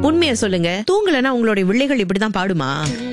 உண்மையை சொல்லுங்க தூங்கலன்னா உங்களுடைய வில்லைகள் இப்படிதான் பாடுமா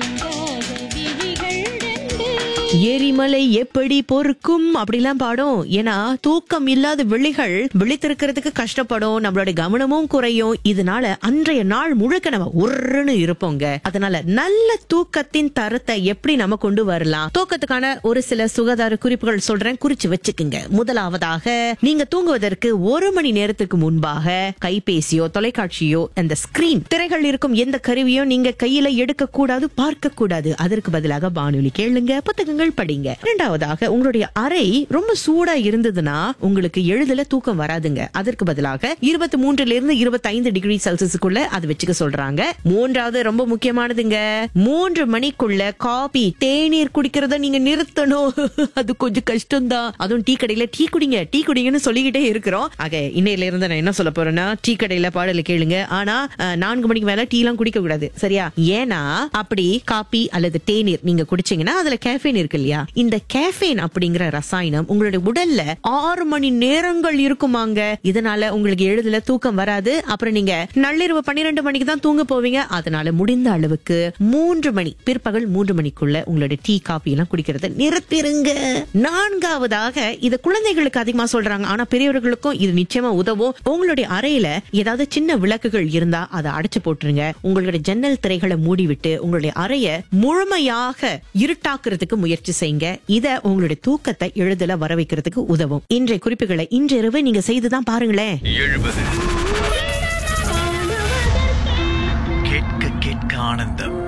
எரிமலை எப்படி பொறுக்கும் அப்படிலாம் பாடும் ஏன்னா தூக்கம் இல்லாத விழிகள் விழித்திருக்கிறதுக்கு கஷ்டப்படும் நம்மளோட கவனமும் குறையும் இதனால அன்றைய நாள் முழுக்க நம்ம உருன்னு இருப்போங்க அதனால நல்ல தூக்கத்தின் தரத்தை எப்படி நம்ம கொண்டு வரலாம் தூக்கத்துக்கான ஒரு சில சுகாதார குறிப்புகள் சொல்றேன் குறிச்சு வச்சுக்குங்க முதலாவதாக நீங்க தூங்குவதற்கு ஒரு மணி நேரத்துக்கு முன்பாக கைபேசியோ தொலைக்காட்சியோ அந்த ஸ்கிரீன் திரைகள் இருக்கும் எந்த கருவியோ நீங்க கையில எடுக்க கூடாது பார்க்க கூடாது அதற்கு பதிலாக வானொலி கேளுங்க புத்தகங்கள் படிங்க இரண்டாவதாக உங்களுடைய அறை ரொம்ப சூடா இருந்ததுன்னா உங்களுக்கு எளிதில தூக்கம் வராதுங்க அதற்கு பதிலாக இருபத்தி மூன்றுல இருந்து இருபத்தி ஐந்து டிகிரி செல்சியஸுக்குள்ள அது வச்சுக்க சொல்றாங்க மூன்றாவது ரொம்ப முக்கியமானதுங்க மூன்று மணிக்குள்ள காபி தேநீர் குடிக்கிறத நீங்க நிறுத்தணும் அது கொஞ்சம் கஷ்டம்தான் அதுவும் டீ கடையில டீ குடிங்க டீ குடிங்கன்னு சொல்லிக்கிட்டே இருக்கிறோம் ஆக இன்னையில இருந்து நான் என்ன சொல்ல போறேன்னா டீ கடையில பாடல கேளுங்க ஆனா அஹ், நான்கு மணிக்கு மேல டீ எல்லாம் குடிக்க கூடாது சரியா ஏன்னா அப்படி காபி அல்லது தேநீர் நீங்க குடிச்சீங்கன்னா அதுல கேஃபீன் இருக்கு இல்லையா இந்த கேஃபீன் அப்படிங்கிற ரசாயனம் உங்களுடைய உடல்ல ஆறு மணி நேரங்கள் இருக்குமாங்க இதனால உங்களுக்கு எளிதில தூக்கம் வராது அப்புறம் நீங்க நள்ளிரவு பன்னிரெண்டு மணிக்கு தான் தூங்க போவீங்க அதனால முடிந்த அளவுக்கு மூன்று மணி பிற்பகல் மூன்று மணிக்குள்ள உங்களுடைய டீ காபி எல்லாம் குடிக்கிறத நிறுத்திருங்க நான்காவதாக இது குழந்தைகளுக்கு அதிகமா சொல்றாங்க ஆனா பெரியவர்களுக்கும் இது நிச்சயமா உதவும் உங்களுடைய அறையில ஏதாவது சின்ன விளக்குகள் இருந்தா அதை அடைச்சு போட்டுருங்க உங்களுடைய ஜன்னல் திரைகளை மூடிவிட்டு உங்களுடைய அறைய முழுமையாக இருட்டாக்குறதுக்கு முயற்சி செய்யுங்க இத உங்களுடைய தூக்கத்தை எளிதில வர வைக்கிறதுக்கு உதவும் இன்றைய குறிப்புகளை இன்றிரவு நீங்க செய்துதான் பாருங்களேன் எழுபது கேட்க கேட்க ஆனந்தம்